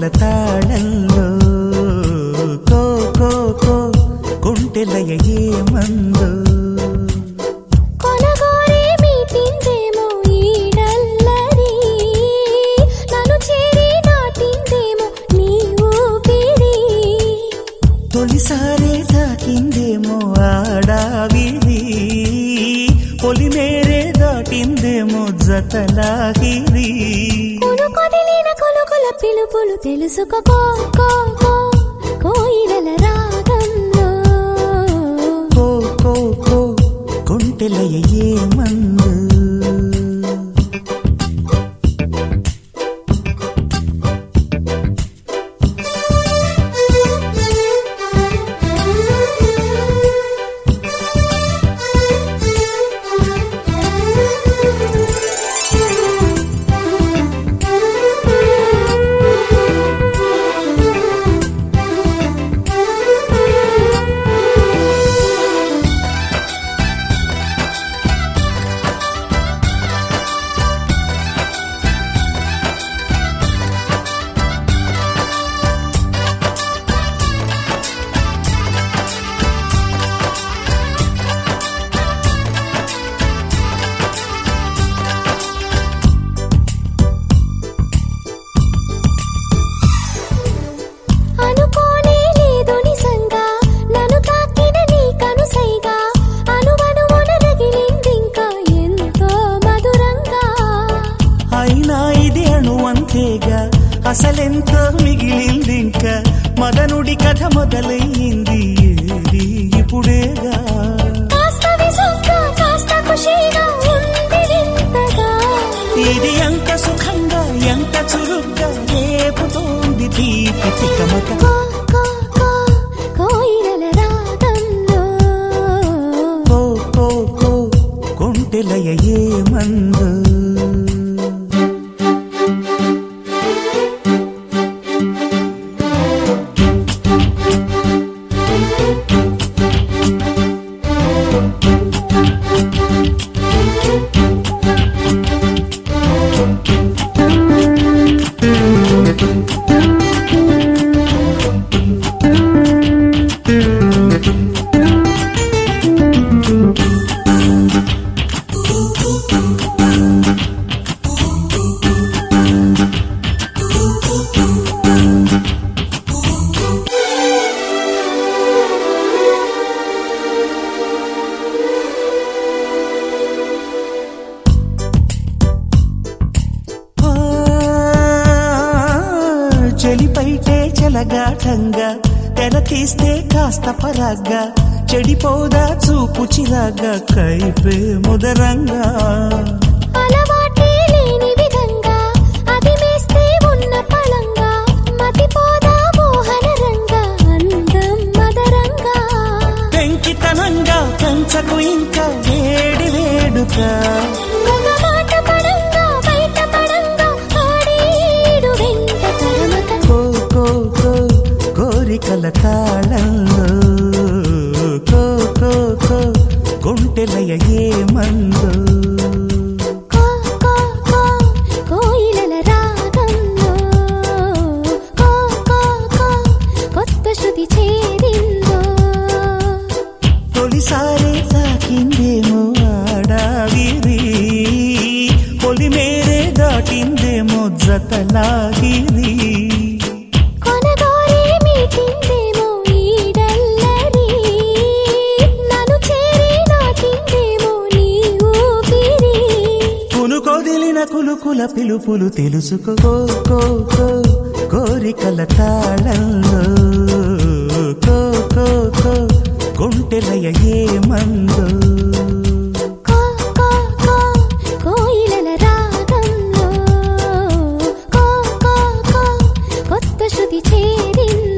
కోరికల తాళంలో కో కో కో కుంటెలయ ఏమందో కొనగోరే మీటిందేమో ఈడల్లరి నన్ను చేరి నాటిందేమో నీ ఊపిరి తొలిసారే తాకిందేమో ఆడావిది పొలిమేరే దాటిందేమో జతలాగిరి కొను కొదిలిన కొలుకుల పిలుపులు తెలుసుకో కో కో కో కోయిలల రాగంలో కో కో కో కుంటెలయ ఏమందు అనుకోనే లేదు నిజంగా నన్ను తాకిన నీ కనుసైగా అనువనువున రగిలిందింకా ఎంతో మధురంగా అయినా ఇది అణువంతేగా అసలెంతో మిగిలిందింకా మదనుడి కథ మొదలయ్యింది ఏది ఇప్పుడేగా కాస్త విసుగ్గా కాస్త ఖుషీగా ఉంది వింతగా ఇది ఎంత సుఖంగా ఎంత చురుగ్గా రేపుతోంది తీపి తికమక కో కో కో కోయిలల రాగంలో కో కో కో కొంటెలయ ఏమందు ఆ, చెలిపైటే చెలగాటంగా తెర తీస్తే కాస్త పరాగ్గా చెడిపోదా చూపు చిరాగ్గా కైపే ముదరంగా అలవాటే లేని విధంగా అది మేస్తే ఉన్న పళంగా మతిపోదా మోహన రంగా అందం మదరంగా పెంకితనంగా పెంచకు ఇంకా వేడి వేడుక మగమాట పడంగా బయట పడంగా ఆడేడు వెంట తరమక కో కో కో కోరికల తాళంలో కో కో కో కొంటెలయ ఏమందో కో కో కో కోయిలల రాగంలో కో కో కో కొత్త శృతి చేరిందో తొలిసారి తాకిందేమో ఆడావిరి పొలిమేరే దాటిందేమో జతలాగిరి కొనగోరే మీటిందేమో ఈడల్లరి నన్ను చేరి నాటిందేమో నీ ఊపిరి కునుకొదిలిన కులుకుల పిలుపులు తెలుసుకో కో కో కో కోరికల తాళంలో కో కో కో కొంటెలయ ఏమందో కో కో కో కోయిలల రాగంలో కో కో కో కొత్త శృతి చేరిందో